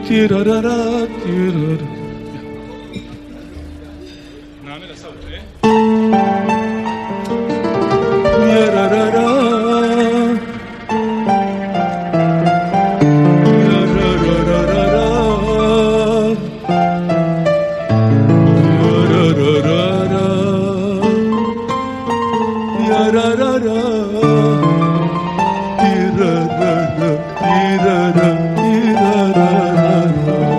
تيرارارا تيرارا نعملها سوا ايه يارارارا يارارارارا يارارارارا يارارارا تيرارارا تيرارا تيرارارا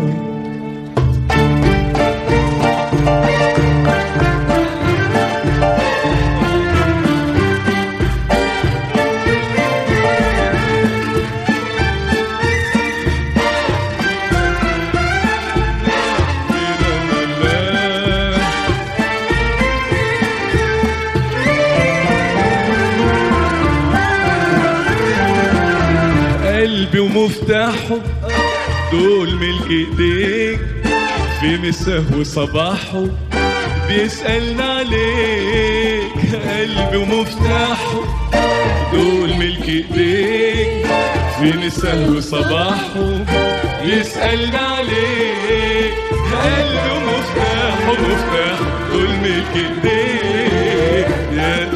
قلبي ومفتاحه دول ملك ايديك في مساه وصباحه بيسألنا عليك قلبي ومفتاحه دول ملك ايديك في مساه وصباحه بيسألنا عليك قلبي ومفتاحه مفتاحه دول ملك ايديك يا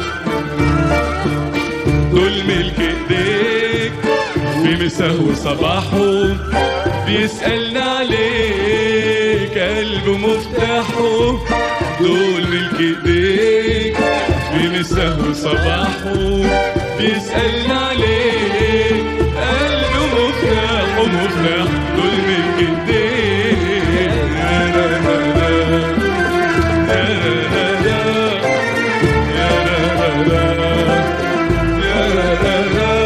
دول ملك ايديك في مساه وصباحه بيسألنا عليك قلبه مفتاحه دول ملك ايديك في مساه وصباحه بيسألنا عليك قلبه مفتاحه مفتاح دول ملك ايديك يا لا لا لا يا لا لا لا يا لا لا لا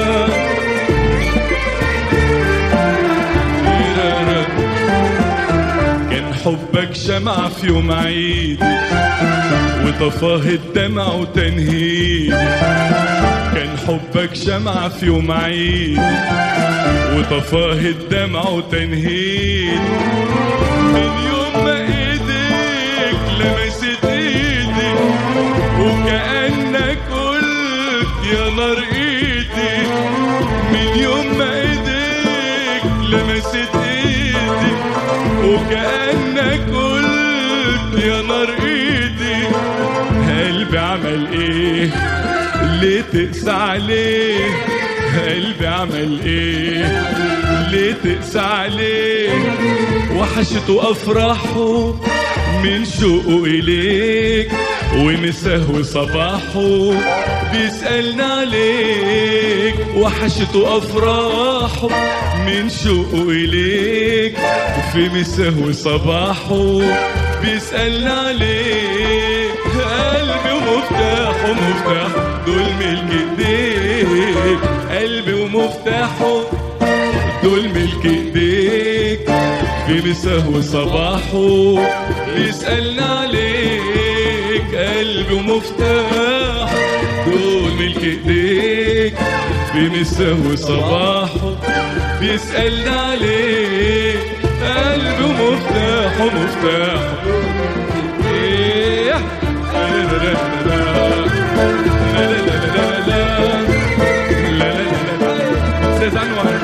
كان حبك شمع في يوم عيد وطفاه الدمع وتنهيد كان حبك شمع في يوم عيد وطفاه الدمع وتنهيد من يوم ما ايديك لمست ايدي وكأنك قلت يا نار ايدي من يوم ما ايديك لمست ايدي وكأنك قلت يا نار ايدي قلبي عمل ايه ليه تقسى عليه قلبي عمل ايه ليه تقسى عليه وحشته افراحه من شوقه اليك ومساه وصباحه بيسألنا عليك وحشته افراحه من شوقه اليك في مساه وصباحه بيسألنا عليك قلبي ومفتاحه مفتاح دول ملك ايديك قلبي ومفتاحه دول ملك ايديك في مساه وصباحه بيسألنا عليك قلبي ومفتاح دول ملك ايديك في مساه وصباحه بيسألنا عليك قلبي ومفتاحه مفتاحه إيه. لا لا لا لا لا لا لا لا لا لا لا لا أستاذ أنور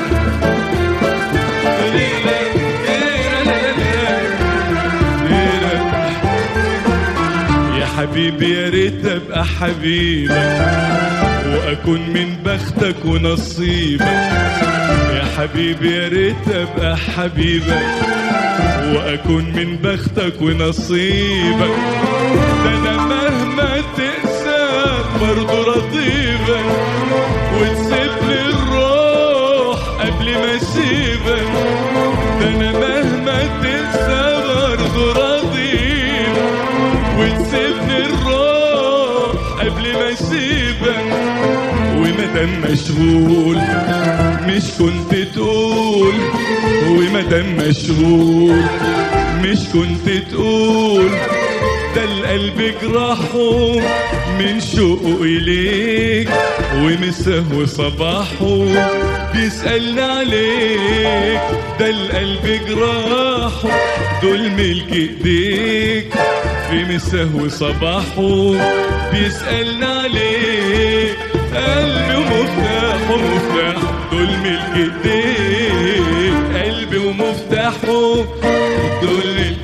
يا حبيبي يا ريت ابقى حبيبك واكون من بختك ونصيبك يا حبيبي يا ريت ابقى حبيبك واكون من بختك ونصيبك ده انا مهما تقسى برضه رضيبك وتسيب لي الروح قبل ما اسيبك ده انا مهما تقسى برضه رضيبك وتسيبني الروح قبل ما اسيبك ومادام مشغول مش كنت تقول ومادام مشغول مش كنت تقول ده القلب جراحه من شوقه إليك ومساه وصباحه بيسألنا عليك ده القلب جراحه دول ملك ايديك في مساه وصباحه بيسألنا عليك قلبي ومفتاحه مفتاح دول ملك ايديك قلبي ومفتاح ومفتاحه دول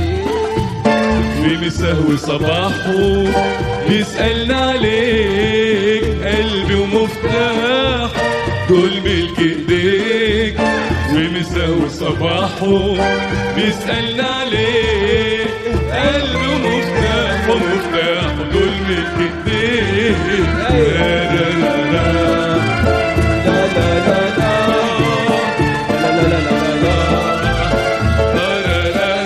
في مساه وصباحه بيسألنا عليك قلبي ومفتاح دول ملك ايديك في مساه وصباحه بيسألنا عليك قلبي ومفتاح ومفتاح دول ملك ايديك لا لا لا لا لا لا لا لا لا لا لا لا لا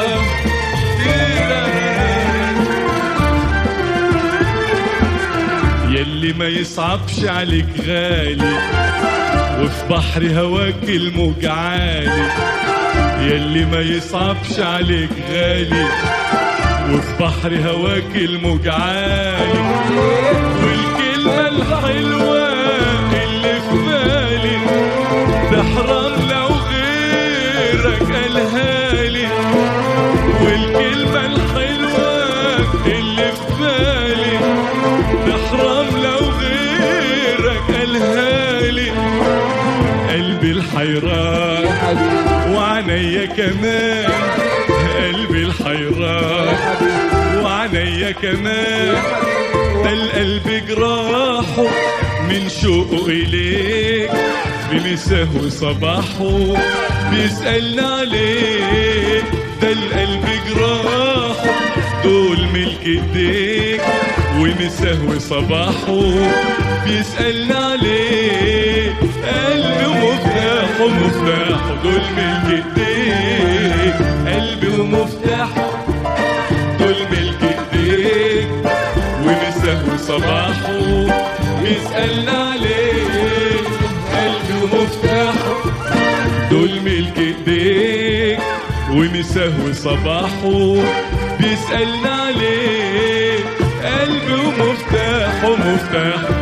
يلي ما يصعبش عليك غالي وفي بحر هواك الموج عالي يلي ما يصعبش عليك غالي وفي بحر هواك الموج عالي والكلمة الحلوة اللي في بالي ده حرام لو غيرك قالها لي والكلمة الحلوة اللي في بالي ده حرام لو غيرك قالها لي قلبي الحيران يا حبيبي وعينيا كمان قلبي يا الحيران حبيبي وعينيا كمان ده القلب جراحه من شوقه إليك بمساه وصباحه بيسألنا عليك ده القلب جراحه دول ملك ايديك ومساه وصباحه بيسألنا عليك قلبي ومفتاحه مفتاحه دول ملك ايديك قلبي ومفتاحه دول ملك ايديك ومساه وصباحه بيسألنا عليك قلبي ومفتاحه دول ملك ايديك ومساه وصباحه بيسألنا عليك قلبي ومفتاحه مفتاح